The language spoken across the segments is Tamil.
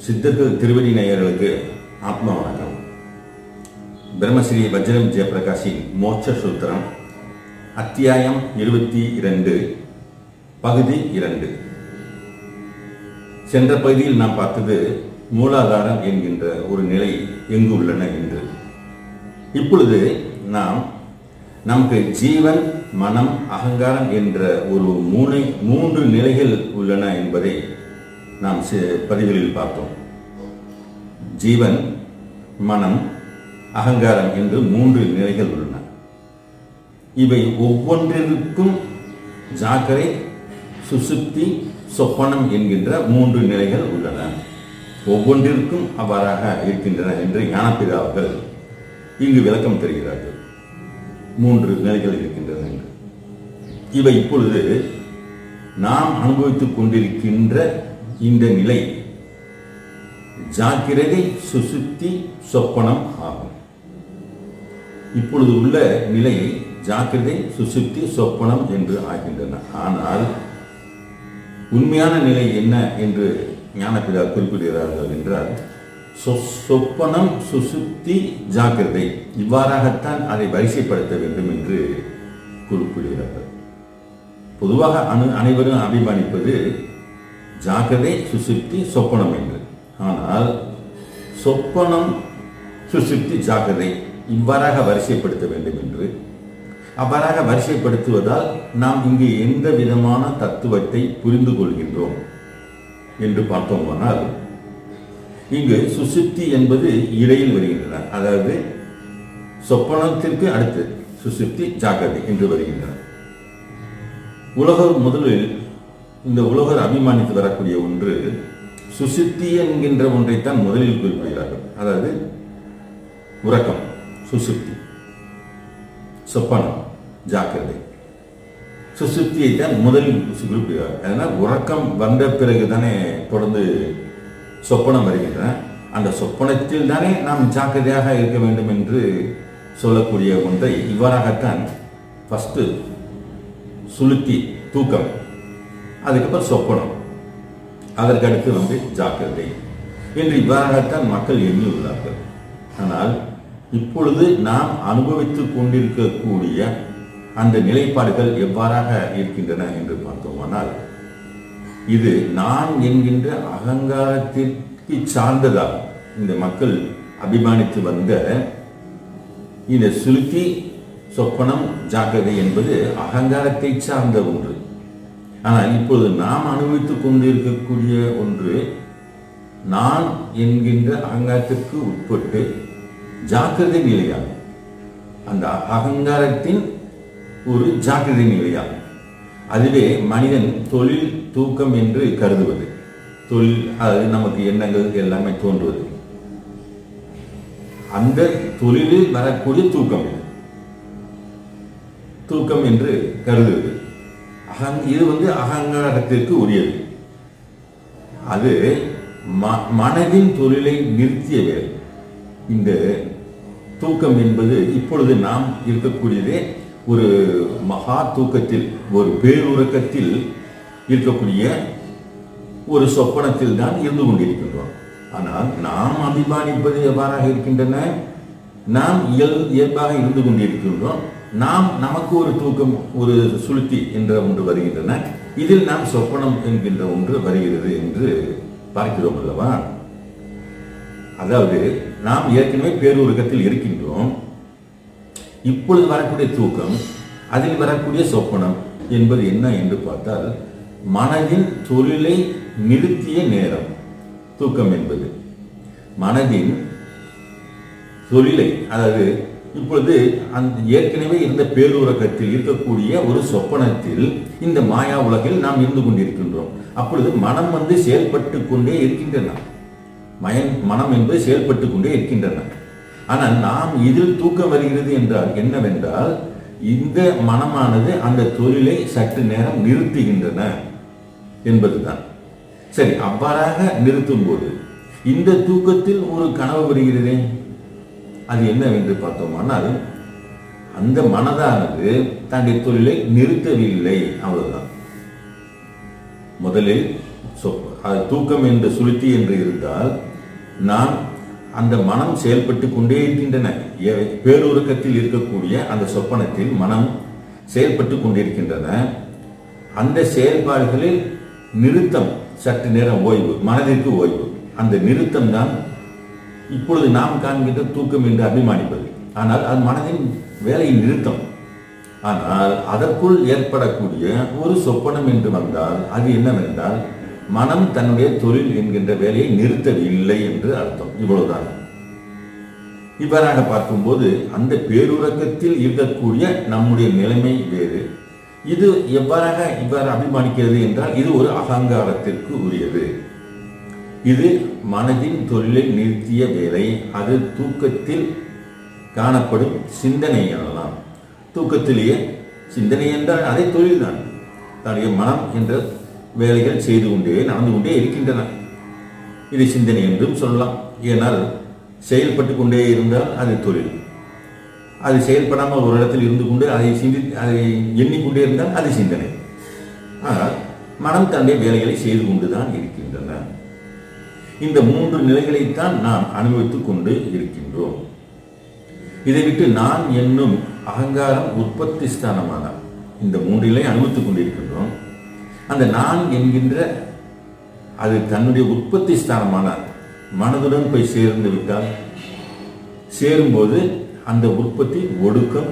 சித்தர்கள் திருவடி நேயர்களுக்கு ஆத்ம வணக்கம் பிரம்மஸ்ரீ வஜ்ரம் ஜெயபிரகாஷின் மோட்ச சூத்திரம் அத்தியாயம் இருபத்தி இரண்டு பகுதி இரண்டு சென்ற பகுதியில் நாம் பார்த்தது மூலாதாரம் என்கின்ற ஒரு நிலை எங்கு உள்ளன என்று இப்பொழுது நாம் நமக்கு ஜீவன் மனம் அகங்காரம் என்ற ஒரு மூனை மூன்று நிலைகள் உள்ளன என்பதை நாம் சி- பதிவுகளில் பார்த்தோம் ஜீவன் மனம் அகங்காரம் என்று மூன்று நிலைகள் உள்ளன இவை ஒவ்வொன்றிற்கும் ஜாக்கரை சுசுப்தி சொப்பனம் என்கின்ற மூன்று நிலைகள் உள்ளன ஒவ்வொன்றிற்கும் அவ்வாறாக இருக்கின்றன என்று ஞானப்பிதா அவர்கள் இங்கு விளக்கம் தருகிறார்கள் மூன்று நிலைகள் இருக்கின்றன என்று இவை இப்பொழுது நாம் அனுபவித்துக் கொண்டிருக்கின்ற இந்த நிலை ஜாக்கிரதை சுசுப்தி சொப்பனம் ஆகும் இப்பொழுது உள்ள நிலையை ஜாக்கிரதை சுசுப்தி சொப்பனம் என்று ஆகின்றன ஆனால் உண்மையான நிலை என்ன என்று ஞானப்பிதா குறிப்பிடுகிறார்கள் என்றால் சொ- சொப்பனம் சுசுப்தி ஜாக்கிரதை இவ்வாறாகத்தான் அதை வரிசைப்படுத்த வேண்டும் என்று குறிப்பிடுகிறார்கள் பொதுவாக அணு அனைவரும் அபிமானிப்பது ஜாக்கிரதை சுசுப்தி சொப்பனம் என்று ஆனால் சொப்பனம் சுசுப்தி ஜாக்கிரதை இவ்வாறாக வரிசைப்படுத்த வேண்டும் என்று அவ்வாறாக வரிசைப்படுத்துவதால் நாம் இங்கு எந்த விதமான தத்துவத்தை புரிந்து கொள்கின்றோம் என்று பார்த்தோமானால் இங்கு சுசுப்தி என்பது இடையில் வருகின்றன அதாவது சொப்பனத்திற்கு அடுத்து சுசுப்தி ஜாக்கிரதை என்று வருகின்றன உலகர் முதலில் இந்த உலகர் அபிமானித்து வரக்கூடிய ஒன்று சுசுப்தி என்கின்ற ஒன்றைத்தான் முதலில் குறிப்பிடுகிறார்கள் அதாவது உறக்கம் சுசுப்தி சொப்பனம் ஜாக்கிரதை சுசுப்தியை தான் முதலில் குறிப்பிடுகிறார் அதனால் உறக்கம் வந்த பிறகு தானே தொடர்ந்து சொப்பனம் வருகின்றன அந்த சொப்பனத்தில் தானே நாம் ஜாக்கிரதையாக இருக்க வேண்டும் என்று சொல்லக்கூடிய ஒன்றை இவ்வாறாகத்தான் ஃபஸ்ட்டு சுளுத்தி தூக்கம் அதுக்கப்புறம் சொப்பனம் அதற்கு அடுத்து வந்து ஜாக்கிரதை என்று இவ்வாறாகத்தான் மக்கள் எண்ணி உள்ளார்கள் ஆனால் இப்பொழுது நாம் அனுபவித்துக் கொண்டிருக்கக்கூடிய அந்த நிலைப்பாடுகள் எவ்வாறாக இருக்கின்றன என்று பார்த்தோமானால் இது நான் என்கின்ற அகங்காரத்திற்கு சார்ந்ததாக இந்த மக்கள் அபிமானித்து வந்த இந்த சுளுத்தி சொப்பனம் ஜாக்கிரதை என்பது அகங்காரத்தை சார்ந்த ஒன்று ஆனால் இப்பொழுது நாம் அனுபவித்துக் கொண்டிருக்கக்கூடிய ஒன்று நான் என்கின்ற அகங்காரத்திற்கு உட்பட்டு ஜாக்கிரதை நிலையாகும் அந்த அகங்காரத்தின் ஒரு ஜாக்கிரதை நிலையாகும் அதுவே மனிதன் தொழில் தூக்கம் என்று கருதுவது தொழில் அதாவது நமக்கு எண்ணங்கள் எல்லாமே தோன்றுவது அந்த தொழிலில் வரக்கூடிய தூக்கம் இது தூக்கம் என்று கருதுவது அகங் இது வந்து அகங்காரத்திற்கு உரியது அது ம- மனதின் தொழிலை நிறுத்திய வேலை இந்த தூக்கம் என்பது இப்பொழுது நாம் இருக்கக்கூடியதே ஒரு மகா தூக்கத்தில் ஒரு பேருறக்கத்தில் இருக்கக்கூடிய ஒரு சொப்பனத்தில் தான் இருந்து கொண்டிருக்கின்றோம் ஆனால் நாம் அபிமானிப்பது எவ்வாறாக இருக்கின்றன நாம் இயல் இயல்பாக இருந்து கொண்டிருக்கின்றோம் நாம் நமக்கு ஒரு தூக்கம் ஒரு சுளுத்தி என்ற ஒன்று வருகின்றன இதில் நாம் சொப்பனம் என்கின்ற ஒன்று வருகிறது என்று பார்க்கிறோம் அல்லவா அதாவது நாம் ஏற்கனவே பேருருக்கத்தில் இருக்கின்றோம் இப்பொழுது வரக்கூடிய தூக்கம் அதில் வரக்கூடிய சொப்பனம் என்பது என்ன என்று பார்த்தால் மனதின் தொழிலை நிறுத்திய நேரம் தூக்கம் என்பது மனதின் தொழிலை அதாவது இப்பொழுது அந்த ஏற்கனவே இருந்த பேருறக்கத்தில் இருக்கக்கூடிய ஒரு சொப்பனத்தில் இந்த மாயா உலகில் நாம் இருந்து கொண்டிருக்கின்றோம் அப்பொழுது மனம் வந்து செயல்பட்டு கொண்டே இருக்கின்றன மயன் மனம் என்பது செயல்பட்டு கொண்டே இருக்கின்றன ஆனால் நாம் இதில் தூக்கம் வருகிறது என்றால் என்னவென்றால் இந்த மனமானது அந்த தொழிலை சற்று நேரம் நிறுத்துகின்றன என்பதுதான் சரி அவ்வாறாக நிறுத்தும் போது இந்த தூக்கத்தில் ஒரு கனவு வருகிறதே அது என்னவென்று பார்த்தோமானால் அந்த மனதானது தன்னுடைய தொழிலை நிறுத்தவில்லை அவ்வளவுதான் முதலில் சொப் அது தூக்கம் என்று சுளுத்தி என்று இருந்தால் நாம் அந்த மனம் செயல்பட்டு கொண்டே இருக்கின்றன எ- பேருறக்கத்தில் இருக்கக்கூடிய அந்த சொப்பனத்தில் மனம் செயல்பட்டு கொண்டிருக்கின்றன அந்த செயல்பாடுகளில் நிறுத்தம் சற்று நேரம் ஓய்வு மனதிற்கு ஓய்வு அந்த நிறுத்தம் தான் இப்பொழுது நாம் காண்கின்ற தூக்கம் என்று அபிமானிப்பது ஆனால் அது மனதின் வேலையின் நிறுத்தம் ஆனால் அதற்குள் ஏற்படக்கூடிய ஒரு சொப்பனம் என்று வந்தால் அது என்னவென்றால் மனம் தன்னுடைய தொழில் என்கின்ற வேலையை நிறுத்தவில்லை என்று அர்த்தம் இவ்வளவுதான் இவ்வாறாக பார்க்கும்போது அந்த பேருறக்கத்தில் இருக்கக்கூடிய நம்முடைய நிலைமை வேறு இது எவ்வாறாக இவ்வாறு அபிமானிக்கிறது என்றால் இது ஒரு அகங்காரத்திற்கு உரியது இது மனதின் தொழிலை நிறுத்திய வேலை அது தூக்கத்தில் காணப்படும் சிந்தனை எனலாம் தூக்கத்திலேயே சிந்தனை என்றால் அதை தொழில்தான் தன்னுடைய மனம் என்ற வேலைகள் செய்து கொண்டே நடந்து கொண்டே இருக்கின்றன இது சிந்தனை என்றும் சொல்லலாம் ஏனால் செயல்பட்டு கொண்டே இருந்தால் அது தொழில் அது செயல்படாமல் ஒரு இடத்தில் இருந்து கொண்டு அதை சிந்தி அதை எண்ணிக்கொண்டே இருந்தால் அது சிந்தனை ஆனால் மனம் தன்னுடைய வேலைகளை செய்து கொண்டுதான் இருக்கின்றன இந்த மூன்று நிலைகளைத்தான் நாம் அனுபவித்துக் கொண்டு இருக்கின்றோம் இதை விட்டு நான் என்னும் அகங்காரம் உற்பத்தி ஸ்தானமான இந்த மூன்றிலே அனுபவித்துக் கொண்டிருக்கின்றோம் அந்த நான் என்கின்ற அது தன்னுடைய உற்பத்தி ஸ்தானமான மனதுடன் போய் சேர்ந்து விட்டால் சேரும்போது அந்த உற்பத்தி ஒடுக்கம்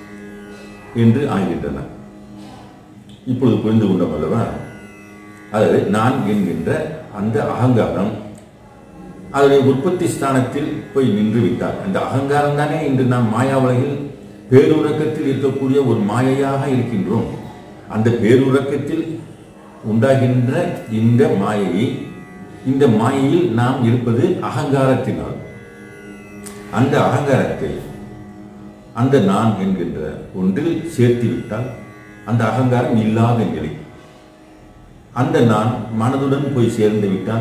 என்று ஆகின்றன இப்பொழுது புரிந்து கொண்டோம் அல்லவா அதாவது நான் என்கின்ற அந்த அகங்காரம் அதனுடைய உற்பத்தி ஸ்தானத்தில் போய் நின்று விட்டார் அந்த அகங்காரம் தானே இன்று நாம் மாயா உலகில் பேருறக்கத்தில் இருக்கக்கூடிய ஒரு மாயையாக இருக்கின்றோம் அந்த பேருறக்கத்தில் உண்டாகின்ற இந்த மாயையை இந்த மாயையில் நாம் இருப்பது அகங்காரத்தினால் அந்த அகங்காரத்தை அந்த நான் என்கின்ற ஒன்றில் சேர்த்து விட்டால் அந்த அகங்காரம் இல்லாத நிலை அந்த நான் மனதுடன் போய் சேர்ந்து விட்டால்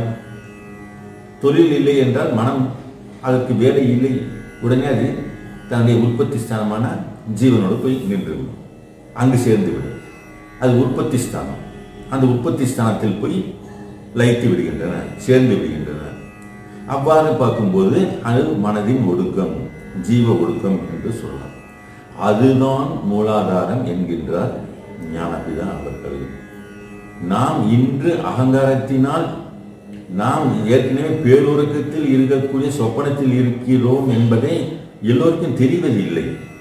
தொழில் இல்லை என்றால் மனம் அதற்கு வேலை இல்லை உடனே அது தன்னுடைய உற்பத்தி ஸ்தானமான ஜீவனோடு போய் நின்றுவிடும் அங்கு சேர்ந்து விடும் அது உற்பத்தி ஸ்தானம் அந்த உற்பத்தி ஸ்தானத்தில் போய் லயித்து விடுகின்றன சேர்ந்து விடுகின்றன அவ்வாறு பார்க்கும்போது அது மனதின் ஒடுக்கம் ஜீவ ஒடுக்கம் என்று சொல்லலாம் அதுதான் மூலாதாரம் என்கின்றார் ஞானபிதா அவர்கள் நாம் இன்று அகங்காரத்தினால் நாம் ஏற்கனவே பேருறக்கத்தில் இருக்கக்கூடிய சொப்பனத்தில் இருக்கிறோம் என்பதை எல்லோருக்கும் தெரிவதில்லை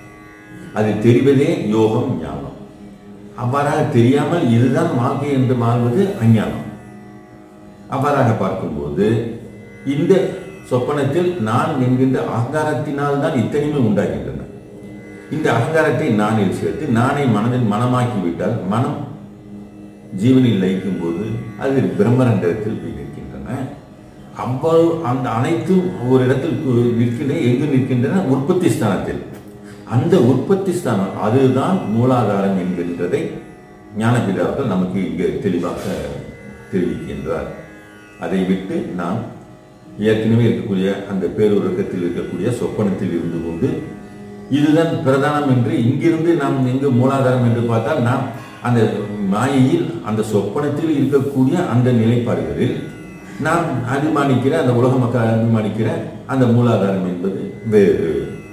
அது தெரிவதே யோகம் ஞானம் அவ்வாறாக தெரியாமல் இதுதான் வாழ்க்கை என்று வாழ்வது அஞ்ஞானம் அவ்வாறாக பார்க்கும்போது இந்த சொப்பனத்தில் நான் என்கின்ற அகங்காரத்தினால் தான் இத்தனையுமே உண்டாகின்றன இந்த அகங்காரத்தை நானில் சேர்த்து நானை மனதில் மனமாக்கி விட்டால் மனம் ஜீவனில் லயிக்கும் போது அது பிரம்மரண்டத்தில் போய் நிற்கின்றன அவ்வளவு அந்த அனைத்தும் ஒரு இடத்தில் கு- நிற்கின்றன எங்கு நிற்கின்றன உற்பத்தி ஸ்தானத்தில் அந்த உற்பத்தி ஸ்தானம் அதுதான் மூலாதாரம் என்கின்றதை ஞானபிதாக்கள் நமக்கு இங்கே தெளிவாக தெரிவிக்கின்றார் அதை விட்டு நாம் ஏற்கனவே இருக்கக்கூடிய அந்த பேருறக்கத்தில் இருக்கக்கூடிய சொப்பனத்தில் இருந்து கொண்டு இதுதான் பிரதானம் என்று இங்கிருந்து நாம் எங்கு மூலாதாரம் என்று பார்த்தால் நாம் அந்த மாயையில் அந்த சொப்பனத்தில் இருக்கக்கூடிய அந்த நிலைப்பாடுகளில் நாம் அபிமானிக்கிற அந்த உலக மக்கள் அபிமானிக்கிற அந்த மூலாதாரம் என்பது வேறு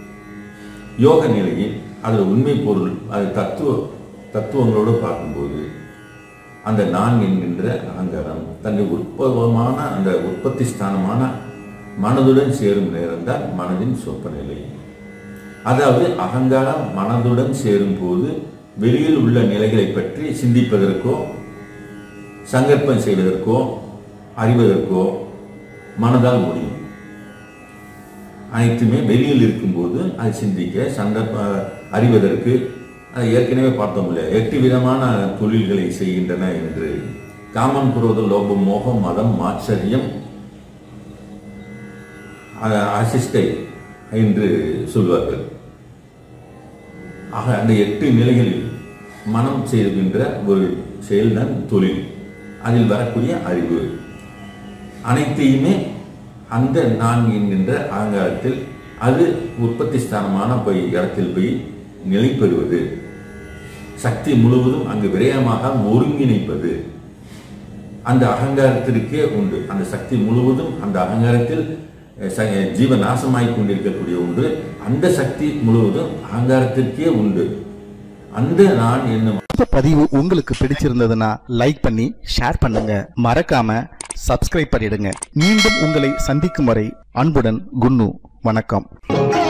யோக நிலையில் அதில் உண்மை பொருள் அது தத்துவ தத்துவங்களோடு பார்க்கும்போது அந்த நான் என்கின்ற அகங்காரம் தன்னுடைய உற்பவமான அந்த உற்பத்தி ஸ்தானமான மனதுடன் சேரும் நேரம்தான் மனதின் சொப்ப நிலை அதாவது அகங்காரம் மனதுடன் சேரும் போது வெளியில் உள்ள நிலைகளை பற்றி சிந்திப்பதற்கோ சங்கற்பம் செய்வதற்கோ அறிவதற்கோ மனதால் முடியும் அனைத்துமே வெளியில் இருக்கும்போது அதை சிந்திக்க சந்தர்ப்ப அறிவதற்கு அதை ஏற்கனவே பார்த்தோம் இல்லையா எட்டு விதமான தொழில்களை செய்கின்றன என்று காமம் குரோத லோபம் மோகம் மதம் மாச்சரியம் அ- அசிஷ்டை என்று சொல்வார்கள் ஆக அந்த எட்டு நிலைகளில் மனம் செய்கின்ற ஒரு செயல்தான் தொழில் அதில் வரக்கூடிய அறிவு அனைத்தையுமே அந்த நான் என்கின்ற அகங்காரத்தில் அது உற்பத்தி ஸ்தானமான போய் இடத்தில் போய் நிலை பெறுவது சக்தி முழுவதும் அங்கு விரயமாக ஒருங்கிணைப்பது அந்த அகங்காரத்திற்கே உண்டு அந்த சக்தி முழுவதும் அந்த அகங்காரத்தில் அஹ், ச- ஜீவ நாசமாய் கொண்டிருக்கக்கூடிய ஒன்று அந்த சக்தி முழுவதும் அகங்காரத்திற்கே உண்டு அந்த நான் என்னும் இந்த பதிவு உங்களுக்கு பிடிச்சிருந்ததுன்னா லைக் பண்ணி ஷேர் பண்ணுங்க மறக்காம சப்ஸ்கிரைப் பண்ணிடுங்க மீண்டும் உங்களை சந்திக்கும் வரை அன்புடன் குன்னு வணக்கம்